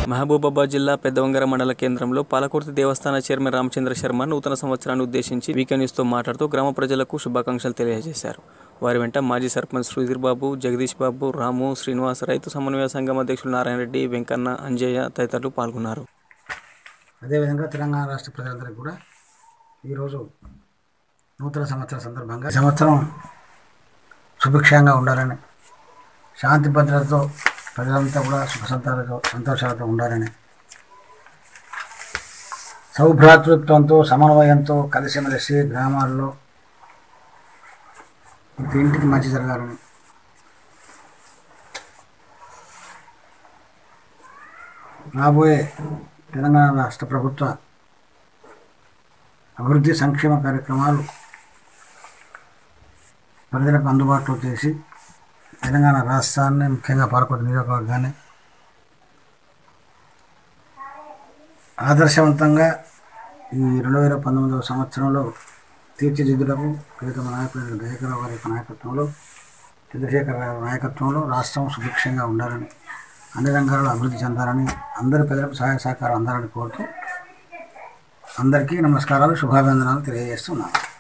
మహబూబాబాద్ జిల్లా పెద్దవంగర మండల కేంద్రంలో పాలకుర్తి దేవస్థాన చైర్మన్ రామచంద్ర శర్మ నూతన సంవత్సరాన్ని ఉద్దేశించి వీకే న్యూస్తో మాట్లాడుతూ గ్రామ ప్రజలకు శుభాకాంక్షలు తెలియజేశారు వారి వెంట మాజీ సర్పంచ్ సుధీర్ బాబు జగదీష్ బాబు రాము శ్రీనివాస్ రైతు సమన్వయ సంఘం అధ్యక్షులు నారాయణ రెడ్డి వెంకన్న అంజయ్య తదితరులు పాల్గొన్నారు అదేవిధంగా తెలంగాణ రాష్ట్ర ప్రజలందరికీ కూడా ఈరోజు నూతన సంవత్సరం సందర్భంగా ఈ సంవత్సరం సుభిక్షంగా ఉండాలని శాంతి భద్రతతో ప్రజలంతా కూడా సుఖ సంతాలతో సంతోషాలతో ఉండాలని సౌభ్రాతృత్వంతో సమన్వయంతో కలిసిమెలిసి గ్రామాల్లో ప్రతి ఇంటికి మంచి జరగాలని రాబోయే తెలంగాణ రాష్ట్ర ప్రభుత్వ అభివృద్ధి సంక్షేమ కార్యక్రమాలు ప్రజలకు అందుబాటులో చేసి తెలంగాణ రాష్ట్రాన్ని ముఖ్యంగా పాలకొండ నియోజకవర్గాన్ని ఆదర్శవంతంగా ఈ రెండు వేల పంతొమ్మిదవ సంవత్సరంలో తీర్చిదిద్దుటకు ప్రియతమ నాయకుడు దయాకరావు గారి యొక్క నాయకత్వంలో చంద్రశేఖర్ గారి నాయకత్వంలో రాష్ట్రం సుభిక్షంగా ఉండాలని అన్ని రంగాల్లో అభివృద్ధి చెందాలని అందరి ప్రజలకు సహాయ సహకారం అందాలని కోరుతూ అందరికీ నమస్కారాలు శుభాభివందనాలు తెలియజేస్తున్నాను